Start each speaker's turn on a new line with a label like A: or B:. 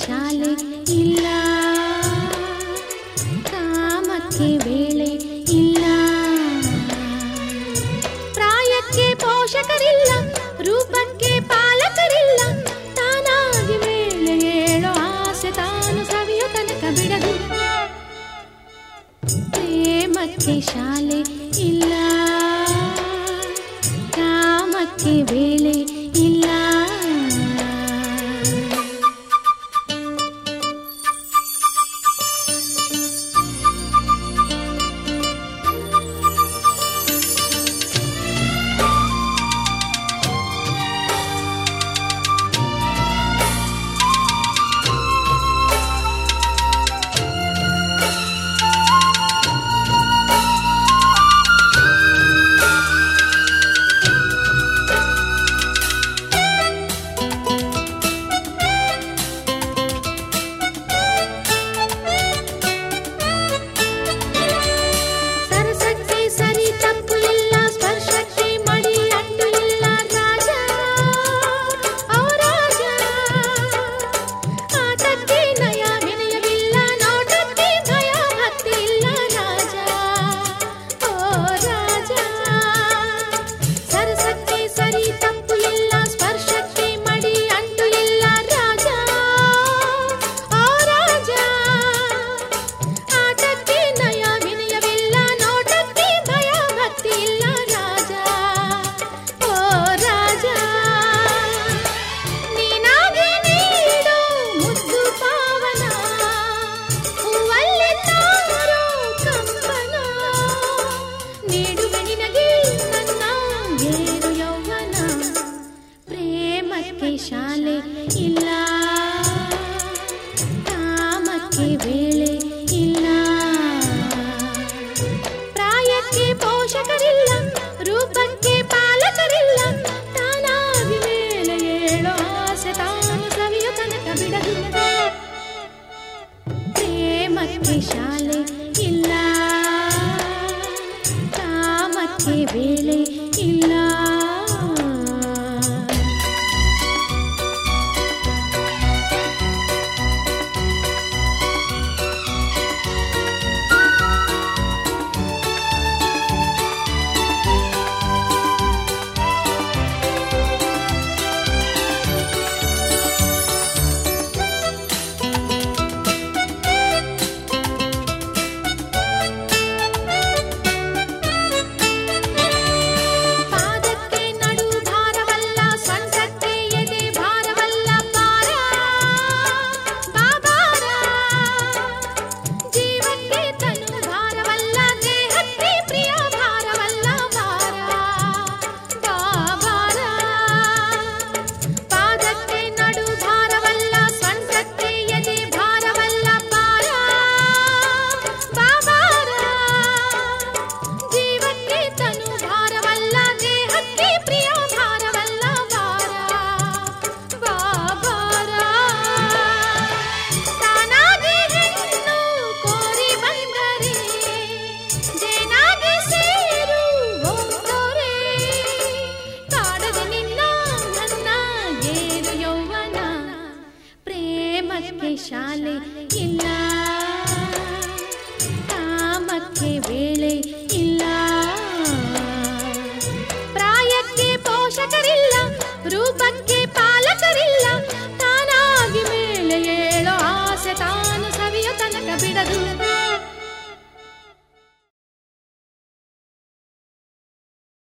A: ಶಾಲೆ ಇಲ್ಲ ಕಾಮಕ್ಕೆ ವೇಳೆ ಇಲ್ಲ ಪ್ರಾಯಕ್ಕೆ ಪೋಷಕರಿಲ್ಲ ರೂಪಕ್ಕೆ ಪಾಲಕರಿಲ್ಲ ತಾನಾಗಿ ವೇಳೆ ಏಳೋ ಆಸೆ ತಾನು ಸವಿಯೋ ತನಕ ಬಿಡದು ಪ್ರೇಮಕ್ಕೆ ಶಾಲೆ ಇಲ್ಲ ಕಾಮಕ್ಕೆ ವೇಳೆ ಇಲ್ಲ ಸರಸಕ್ಕೆ ಸರಿ ತಪ್ಪು ಇಲ್ಲ ಸ್ಪರ್ಶಕ್ಕೆ ಮಡಿ ಅಂಟು ಇಲ್ಲ ರಾಜ ಓ ರಾಜ ಆಟಕ್ಕೆ ನಯ ವಿನಯವಿಲ್ಲ ನೋಟಕ್ಕೆ ಭಯ ಭಕ್ತಿ ಇಲ್ಲ ರಾಜ ಓ ರಾಜ ಸರಸಕ್ಕೆ ಸರಿ ತಪ್ಪು ಇಲ್ಲ ಸ್ಪರ್ಶಕ್ಕೆ ಮಡಿ ಅಂಟು ಇಲ್ಲ ರಾಜ ಓ ರಾಜ ಆಟಕ್ಕೆ ನಯ ವಿನಯವಿಲ್ಲ ನೋಟಕ್ಕೆ ಭಯ ಭಕ್ತಿ ಇಲ್ಲ ರಾಜ ಓ ರಾಜ ನೀನಾಗೆ ನೀಡು ಮುದ್ದು ಪಾವನ ಹೂವಲ್ಲಿ ತಾರೋ ಕಂಪನ ನೀಡುವೆ ನಿನಗೆ ನನ್ನ ಏರು ಯೌವನ ಪ್ರೇಮಕ್ಕೆ ಶಾಲೆ ಇಲ್ಲ ಕಾಮಕ್ಕೆ ವೇಳೆ ಇಲ್ಲ ಪ್ರಾಯಕ್ಕೆ ಪೋಷಕರಿಲ್ಲ ರೂಪಕ್ಕೆ ಪಾಲಕರಿಲ್ಲ ತಾನಾಗಿ ಮೇಲೆ ಏಳೋ ಆಸೆ ತಾನು ಸವಿಯೋ ತನಕ ಬಿಡದು ಪ್ರೇಮಕ್ಕೆ ಶಾಲೆ ಇಲ್ಲ ಕಾಮಕ್ಕೆ ವೇಳೆ ಇಲ್ಲ ಪಾದಕ್ಕೆ ನಡು ಭಾರವಲ್ಲ ಸ್ವಂತಕ್ಕೆ ಎದೆ ಭಾರವಲ್ಲ ಪಾರ ಬಾಬಾರ ಜೀವಕ್ಕೆ ತನು ಭಾರವಲ್ಲ ದೇಹಕ್ಕೆ ಪ್ರಿಯ ಭಾರವಲ್ಲ ಭಾರ ಬಾಬಾರ ಪಾದಕ್ಕೆ ನಡು ಭಾರವಲ್ಲ ಸ್ವಂತಕ್ಕೆ ಎದೆ ಭಾರವಲ್ಲ ಪಾರ ಬಾಬಾರ ಜೀವಕ್ಕೆ ತನು ಭಾರವಲ್ಲ ದೇಹಕ್ಕೆ ಪ್ರಿಯ ಭಾರವಲ್ಲ ಭಾರ ಬಾಬಾರ ತಾನಾಗಿ ಹೆಣ್ಣು ಕೋರಿ ಬಂದರೆ ಜೇನಾಗಿ ಸೇರು ಹೋದರೆ ಕಾಡದೆ ನಿನ್ನ ನನ್ನ ಏರು ಯೌವನ ಪ್ರೇಮಕ್ಕೆ ಶಾಲೆ ಇಲ್ಲ ಕಾಮಕ್ಕೆ ವೇಳೆ